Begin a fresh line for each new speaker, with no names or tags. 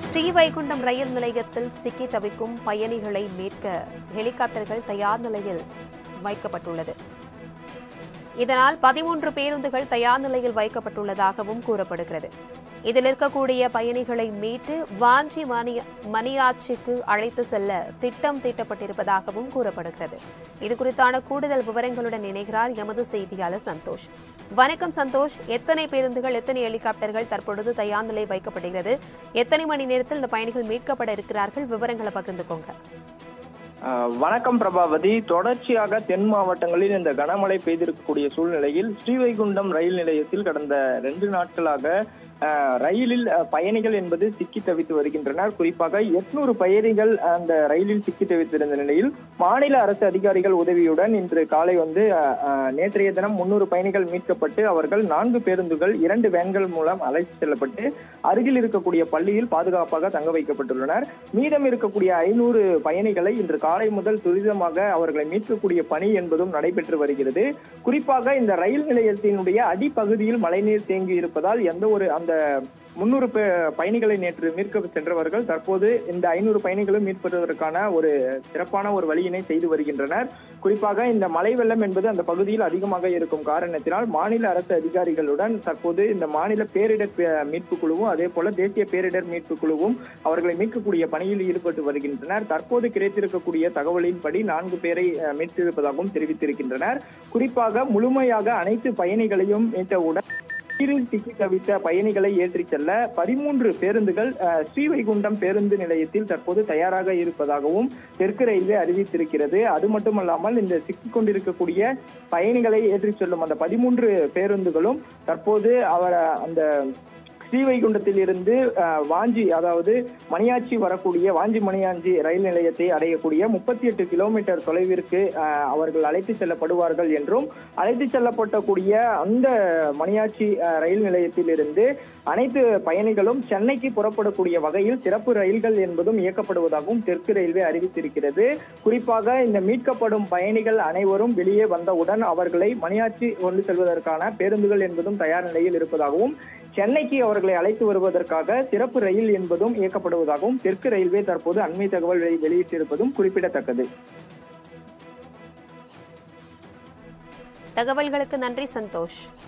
ஸ்ரீவைகுண்டம் ரயில் நிலையத்தில் சிக்கி தவிக்கும் பயணிகளை மீட்க ஹெலிகாப்டர்கள் தயார் நிலையில் வைக்கப்பட்டுள்ளது இதனால் பதிமூன்று பேருந்துகள் தயார் நிலையில் வைக்கப்பட்டுள்ளதாகவும் கூறப்படுகிறது இதில் இருக்கக்கூடிய பயணிகளை மீட்டு வாஞ்சி மணி மணியாட்சிக்கு அழைத்து செல்ல திட்டம் தீட்டப்பட்டிருப்பதாகவும் கூறப்படுகிறது இது குறித்தான கூடுதல் விவரங்களுடன் இணைகிறார் எமது செய்தியாளர் சந்தோஷ் வணக்கம் சந்தோஷ் எத்தனை பேருந்துகள் எத்தனை ஹெலிகாப்டர்கள் தற்பொழுது தயார் நிலை வைக்கப்படுகிறது எத்தனை மணி நேரத்தில் இந்த பயணிகள் மீட்கப்பட இருக்கிறார்கள் விவரங்களை பகிர்ந்துக்கோங்க
ஆஹ் வணக்கம் பிரபாவதி தொடர்ச்சியாக தென் மாவட்டங்களில் இந்த கனமழை பெய்திருக்கக்கூடிய சூழ்நிலையில் ஸ்ரீவைகுண்டம் ரயில் நிலையத்தில் கடந்த ரெண்டு நாட்களாக ஆஹ் ரயிலில் ஆஹ் பயணிகள் என்பது சிக்கி தவித்து வருகின்றனர் குறிப்பாக எட்நூறு பயணிகள் அந்த ரயிலில் சிக்கி தவித்திருந்த நிலையில் மாநில அரசு அதிகாரிகள் உதவியுடன் இன்று காலை வந்து ஆஹ் ஆஹ் நேற்றைய தினம் முன்னூறு பயணிகள் மீட்கப்பட்டு அவர்கள் நான்கு பேருந்துகள் இரண்டு வேன்கள் மூலம் அழைத்து செல்லப்பட்டு அருகில் இருக்கக்கூடிய பள்ளியில் பாதுகாப்பாக தங்க வைக்கப்பட்டுள்ளனர் மீதம் இருக்கக்கூடிய ஐநூறு பயணிகளை இன்று காலை முதல் துரிதமாக அவர்களை மீட்கக்கூடிய பணி என்பதும் நடைபெற்று வருகிறது குறிப்பாக இந்த ரயில் நிலையத்தினுடைய அடிப்பகுதியில் மழைநீர் தேங்கி இருப்பதால் எந்த ஒரு அந்த முன்னூறு பயணிகளை நேற்று மீட்க சென்றவர்கள் தற்போது இந்த ஐநூறு பயணிகளும் மீட்பதற்கான ஒரு சிறப்பான ஒரு வழியினை செய்து வருகின்றனர் குறிப்பாக இந்த மழை வெள்ளம் என்பது அந்த பகுதியில் அதிகமாக இருக்கும் காரணத்தினால் மாநில அரசு அதிகாரிகளுடன் தற்போது இந்த மாநில பேரிடர் பே- மீட்பு குழுவும் அதே போல தேசிய பேரிடர் மீட்பு குழுவும் அவர்களை மீட்கக்கூடிய பணியில் ஈடுபட்டு வருகின்றனர் தற்போது கிடைத்திருக்கக்கூடிய தகவலின்படி நான்கு பேரை அஹ், மீட்டிருப்பதாகவும் தெரிவித்திருக்கின்றனர் குறிப்பாக முழுமையாக அனைத்து பயணிகளையும் மீட்டவுடன் நீரில் சிக்கி தவித்த பயணிகளை ஏற்றிச் செல்ல பதிமூன்று பேருந்துகள் அஹ், ஸ்ரீவைகுண்டம் பேருந்து நிலையத்தில் தற்போது தயாராக இருப்பதாகவும் தெற்கு ரயில்வே அறிவித்திருக்கிறது அது மட்டுமல்லாமல் இந்த சிக்கிக் கொண்டிருக்கக்கூடிய பயணிகளை ஏற்றிச் செல்லும் அந்த பதிமூன்று பேருந்துகளும் தற்போது அவர் அந்த ஸ்ரீவைகுண்டத்தில் இருந்து அஹ், வாஞ்சி அதாவது மணியாச்சி வரக்கூடிய வாஞ்சி மணியாஞ்சி ரயில் நிலையத்தை அடையக்கூடிய முப்பத்தி எட்டு கிலோமீட்டர் தொலைவிற்கு அஹ், அவர்கள் அழைத்து செல்லப்படுவார்கள் என்றும் அழைத்து செல்லப்பட்டக்கூடிய அந்த மணியாச்சி அஹ், ரயில் நிலையத்தில் இருந்து அனைத்து பயணிகளும் சென்னைக்கு புறப்படக்கூடிய வகையில் சிறப்பு ரயில்கள் என்பதும் இயக்கப்படுவதாகவும் தெற்கு ரயில்வே அறிவித்திருக்கிறது குறிப்பாக இந்த மீட்கப்படும் பயணிகள் அனைவரும் வெளியே வந்தவுடன் அவர்களை மணியாச்சி கொண்டு செல்வதற்கான பேருந்துகள் என்பதும் தயார் நிலையில் இருப்பதாகவும் சென்னைக்கு அவர்களை அழைத்து வருவதற்காக சிறப்பு ரயில் என்பதும் இயக்கப்படுவதாகவும் தெற்கு ரயில்வே தற்போது அண்மை தகவல் வெளி- வெளியிட்டிருப்பதும் குறிப்பிடத்தக்கது
தகவல்களுக்கு நன்றி சந்தோஷ்